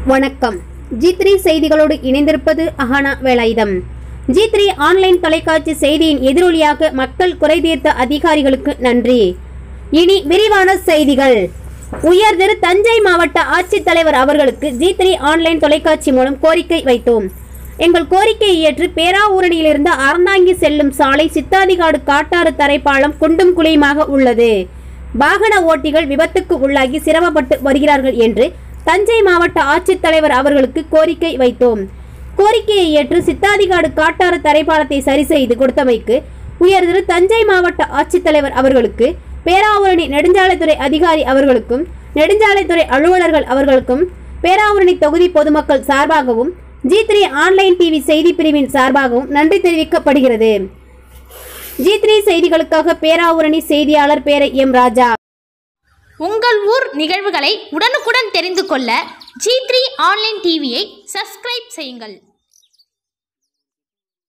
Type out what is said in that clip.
வணக்கம் G three செய்திகளோடு இணைந்திருப்பது Ahana Velayutham G three online தொலைக்காட்சி செய்தியின் எதிரொலியாக மக்கள் குறை தீர்த்த அதிகாரிகளுக்கு நன்றி இனி விரிவான செய்திகள் உயர்திரு தஞ்சை மாவட்ட ஆட்சித்தலைவர் அவர்களுக்கு ஜி த்ரீ ஆன்லைன் தொலைக்காட்சி மூலம் கோரிக்கை வைத்தோம் எங்கள் கோரிக்கையை ஏற்று பேராவூரணியிலிருந்து அறந்தாங்கி செல்லும் சாலை சித்தாதிகாடு காட்டாறு தரைப்பாலம் குண்டும் குழியுமாக உள்ளது வாகன ஓட்டிகள் விபத்துக்கு உள்ளாகி சிரமப்பட்டு வருகிறார்கள் என்று தஞ்சை மாவட்ட ஆட்சித்தலைவர் அவர்களுக்கு கோரிக்கை வைத்தோம் கோரிக்கையை ஏற்று சித்தாதிகாடு காட்டாறு தரைப்பாலத்தை சரி செய்து கொடுத்தமைக்கு உயர்திரு தஞ்சை மாவட்ட ஆட்சித்தலைவர் அவர்களுக்கு பேராவூரணி நெடுஞ்சாலைத்துறை அதிகாரி அவர்களுக்கும் நெடுஞ்சாலைத்துறை அலுவலர்கள் அவர்களுக்கும் பேராவூரணி தொகுதி பொதுமக்கள் சார்பாகவும் ஜி த்ரீ ஆன்லைன் டிவி செய்தி பிரிவின் சார்பாகவும் நன்றி தெரிவிக்கப்படுகிறது ஜி த்ரீ செய்திகளுக்காக பேராவூரணி செய்தியாளர் பேரை எம் ராஜா உங்கள் ஊர் நிகழ்வுகளை உடனுக்குடன் தெரிந்து கொள்ள ஜி த்ரீ ஆன்லைன் டிவியை சப்ஸ்கிரைப் செய்யுங்கள்